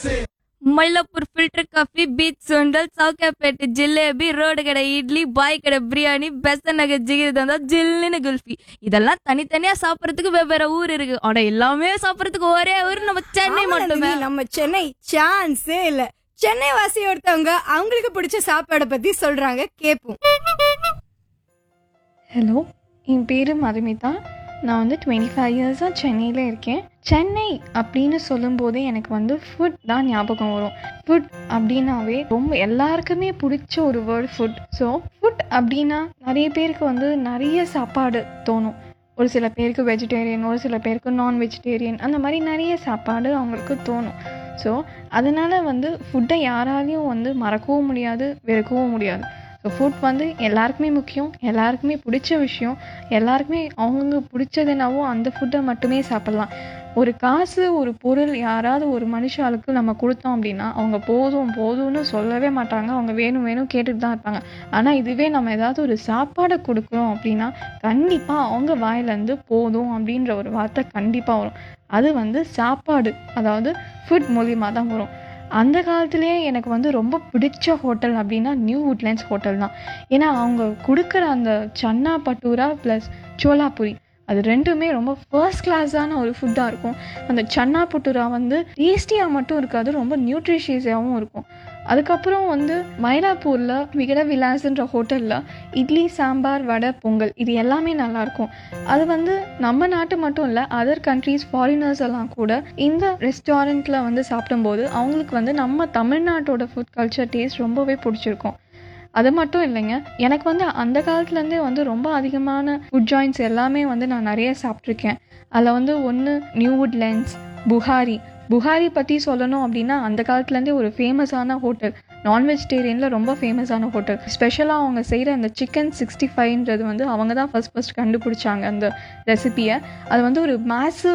Mylapore filter coffee beach sundal Sowcarpet jalebi road கடை இட்லி பாய் கடை பிரியாணி பெசன் நகர் ஜிகிர் தந்தா ஜில்லுன்னு குல்ஃபி இதெல்லாம் தனித்தனியா சாப்பிடறதுக்கு வெவ்வேறு ஊர் இருக்கு ஆனா எல்லாமே சாப்பிடறதுக்கு ஒரே ஊர் நம்ம சென்னை ஆமா மட்டுமே நந்தினி, நம்ம சென்னை சான்ஸே இல்ல சென்னை வாசி ஒருத்தவங்க அவங்களுக்கு பிடிச்ச சாப்பாடை பத்தி சொல்றாங்க கேப்போம் ஹலோ என் பேர் மதுமிதா நான் வந்து டுவெண்ட்டி ஃபைவ் இயர்ஸாக சென்னையில் இருக்கேன் சென்னை அப்படின்னு சொல்லும்போதே எனக்கு வந்து ஃபுட் தான் ஞாபகம் வரும் ஃபுட் அப்படின்னாவே ரொம்ப எல்லாருக்குமே பிடிச்ச ஒரு வேர்ட் ஃபுட் ஸோ ஃபுட் அப்படின்னா நிறைய பேருக்கு வந்து நிறைய சாப்பாடு தோணும் ஒரு சில பேருக்கு வெஜிடேரியன் ஒரு சில பேருக்கு நான் வெஜிடேரியன் அந்த மாதிரி நிறைய சாப்பாடு அவங்களுக்கு தோணும் ஸோ அதனால் வந்து ஃபுட்டை யாராலையும் வந்து மறக்கவும் முடியாது வெறுக்கவும் முடியாது ஸோ ஃபுட் வந்து எல்லாருக்குமே முக்கியம் எல்லாருக்குமே பிடிச்ச விஷயம் எல்லாருக்குமே அவங்கவுங்க பிடிச்சது என்னவோ அந்த ஃபுட்டை மட்டுமே சாப்பிட்லாம் ஒரு காசு ஒரு பொருள் யாராவது ஒரு மனுஷாளுக்கு நம்ம கொடுத்தோம் அப்படின்னா அவங்க போதும் போதும்னு சொல்லவே மாட்டாங்க அவங்க வேணும் வேணும் கேட்டுட்டு தான் இருப்பாங்க ஆனால் இதுவே நம்ம ஏதாவது ஒரு சாப்பாடை கொடுக்குறோம் அப்படின்னா கண்டிப்பாக அவங்க வாயிலேருந்து போதும் அப்படின்ற ஒரு வார்த்தை கண்டிப்பாக வரும் அது வந்து சாப்பாடு அதாவது ஃபுட் மூலியமாக தான் வரும் அந்த காலத்துலேயே எனக்கு வந்து ரொம்ப பிடிச்ச ஹோட்டல் அப்படின்னா நியூ வுட்லேண்ட்ஸ் ஹோட்டல் தான் ஏன்னா அவங்க கொடுக்குற அந்த சன்னா பட்டூரா ப்ளஸ் சோலாபுரி அது ரெண்டுமே ரொம்ப ஃபர்ஸ்ட் கிளாஸான ஒரு ஃபுட்டாக இருக்கும் அந்த சன்னா பட்டூரா வந்து டேஸ்டியாக மட்டும் இருக்காது ரொம்ப நியூட்ரிஷியஸாகவும் இருக்கும் அதுக்கப்புறம் வந்து மயிலாப்பூரில் விகட விலாஸ்ன்ற ஹோட்டலில் இட்லி சாம்பார் வடை பொங்கல் இது எல்லாமே நல்லாயிருக்கும் அது வந்து நம்ம நாட்டு மட்டும் இல்லை அதர் கண்ட்ரீஸ் ஃபாரினர்ஸ் எல்லாம் கூட இந்த ரெஸ்டாரண்ட்டில் வந்து சாப்பிடும்போது அவங்களுக்கு வந்து நம்ம தமிழ்நாட்டோட ஃபுட் கல்ச்சர் டேஸ்ட் ரொம்பவே பிடிச்சிருக்கும் அது மட்டும் இல்லைங்க எனக்கு வந்து அந்த காலத்துலேருந்தே வந்து ரொம்ப அதிகமான ஃபுட் ஜாயின்ட்ஸ் எல்லாமே வந்து நான் நிறைய சாப்பிட்ருக்கேன் அதில் வந்து ஒன்று நியூவுட் லென்ஸ் புகாரி புகாரி பற்றி சொல்லணும் அப்படின்னா அந்த காலத்துலேருந்தே ஒரு ஃபேமஸான ஹோட்டல் நான் வெஜிடேரியனில் ரொம்ப ஃபேமஸான ஹோட்டல் ஸ்பெஷலாக அவங்க செய்கிற அந்த சிக்கன் சிக்ஸ்டி ஃபைவ்ன்றது வந்து அவங்க தான் ஃபஸ்ட் ஃபஸ்ட் கண்டுபிடிச்சாங்க அந்த ரெசிபியை அது வந்து ஒரு மேசிவ்